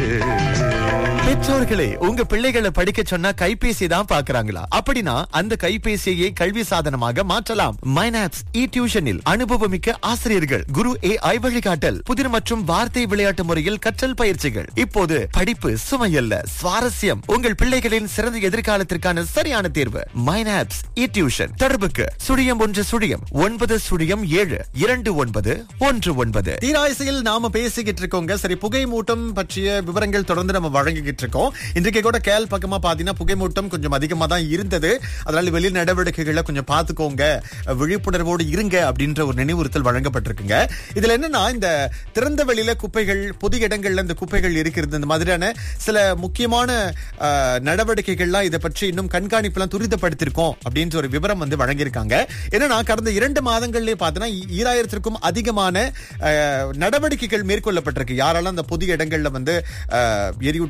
பெற்றோர்களே உங்க பிள்ளைகளை படிக்க சொன்னா கைபேசி தான் பாக்குறாங்களா அப்படின்னா அந்த கைபேசியை கல்வி சாதனமாக மாற்றலாம் மைனாப்ஸ் இ டியூஷனில் அனுபவமிக்க ஆசிரியர்கள் குரு ஏ ஐ வழிகாட்டல் புதிர் மற்றும் வார்த்தை விளையாட்டு முறையில் கற்றல் பயிற்சிகள் இப்போது படிப்பு சுமையல்ல சுவாரஸ்யம் உங்கள் பிள்ளைகளின் சிறந்த எதிர்காலத்திற்கான சரியான தேர்வு மைனாப்ஸ் இ டியூஷன் தொடர்புக்கு சுழியம் ஒன்று சுழியம் ஒன்பது சுழியம் ஏழு இரண்டு ஒன்பது ஒன்று ஒன்பது தீராயசையில் நாம பேசிக்கிட்டு இருக்கோங்க சரி புகை மூட்டம் பற்றிய விவரங்கள் தொடர்ந்து நம்ம வழங்கிக்கிட்டு இருக்கோம் இன்றைக்கு கூட கேல் பக்கமா பாத்தீங்கன்னா புகை மூட்டம் கொஞ்சம் அதிகமா தான் இருந்தது அதனால வெளி நடவடிக்கைகளை கொஞ்சம் பார்த்துக்கோங்க விழிப்புணர்வோடு இருங்க அப்படின்ற ஒரு நினைவுறுத்தல் வழங்கப்பட்டிருக்குங்க இதுல என்னன்னா இந்த திறந்த வெளியில குப்பைகள் பொது இடங்கள்ல இந்த குப்பைகள் இருக்கிறது இந்த மாதிரியான சில முக்கியமான அஹ், நடவடிக்கைகள்லாம் இதை பற்றி இன்னும் கண்காணிப்புலாம் துரிதப்படுத்திருக்கோம் அப்படின்ற ஒரு விவரம் வந்து வழங்கியிருக்காங்க என்னன்னா கடந்த இரண்டு மாதங்கள்லயே பார்த்தீங்கன்னா ஈராயிரத்திற்கும் அதிகமான அஹ், நடவடிக்கைகள் மேற்கொள்ளப்பட்டிருக்கு யாரெல்லாம் அந்த பொது இடங்கள்ல வந்து அஹ், எரியூட்ட